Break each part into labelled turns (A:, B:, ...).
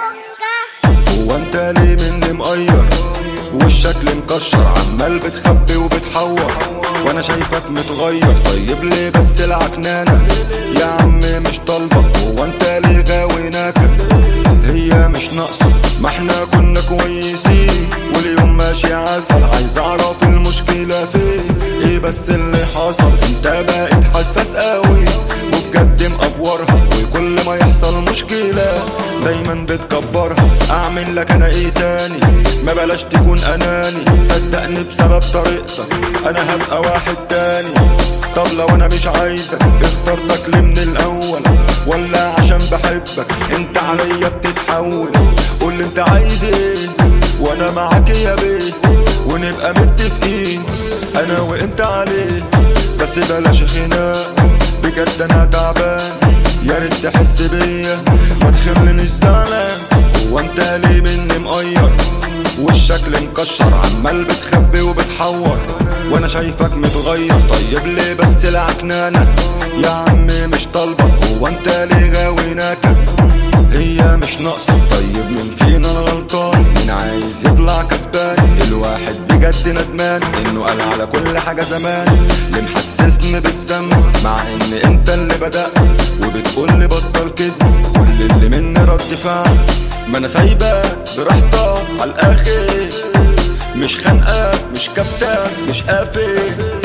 A: اوكا
B: هو انت ليه مني مقير والشكل مكشر عمال بتخبي وبتحور وانا شايفك متغير طيب ليه بس العكنانة يا عم مش طالبك هو انت ليه غاوي ناكد هي مش ناقصة ما احنا كنا كويسين واليوم ماشي عسل عايز اعرف المشكلة فين ايه بس اللي حصل انت بقيت حساس قوي وبجد مقفورها وكل ما يحصل مشكلة دايما بتكبرها اعمل لك انا ايه تاني ما بلاش تكون اناني صدقني بسبب طريقتك انا هبقى واحد تاني طب لو انا مش عايزك اخترتك ليه من الاول ولا عشان بحبك انت عليا بتتحول قول انت عايز ايه وانا معاك يا بيه ونبقى متفقين انا وانت عليه بس بلاش خناق بجد انا تعبان يا ريت تحس بيا ما تخلينيش زعلان هو انت ليه مني مقير والشكل مكشر عمال بتخبي وبتحور وانا شايفك متغير طيب ليه بس العكنانة يا عم مش طالبك هو انت ليه غاوي ناكد هي مش ناقصة طيب من فينا الغلطان مين عايز يطلع كسبان الواحد بجد ندمان انه قال على كل حاجة زمان اللي محسسني بالذنب مع ان انت اللي بدأت وبتقول لي بطل كده كل اللي مني رد فعل ما انا سايبك براحتك على الاخر مش خانقك مش كابتن مش قافل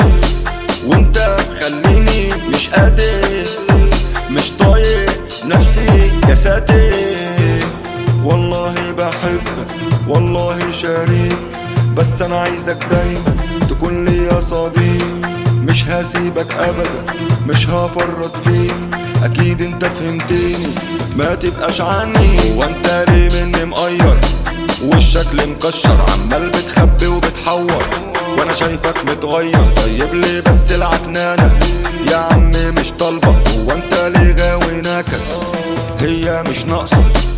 B: وانت خليني مش قادر مش طايق نفسي يا ساتر والله بحبك والله شريك بس انا عايزك دايما تكون لي يا صديق مش هسيبك ابدا مش هفرط فيك اكيد انت فهمتني ما تبقاش عني وانت ليه مني مقير والشكل مكشر عمال بتخبي وبتحور وانا شايفك متغير طيب ليه بس العكنانة يا عم مش طالبك هو انت ليه غاوي ناكد هي مش ناقصة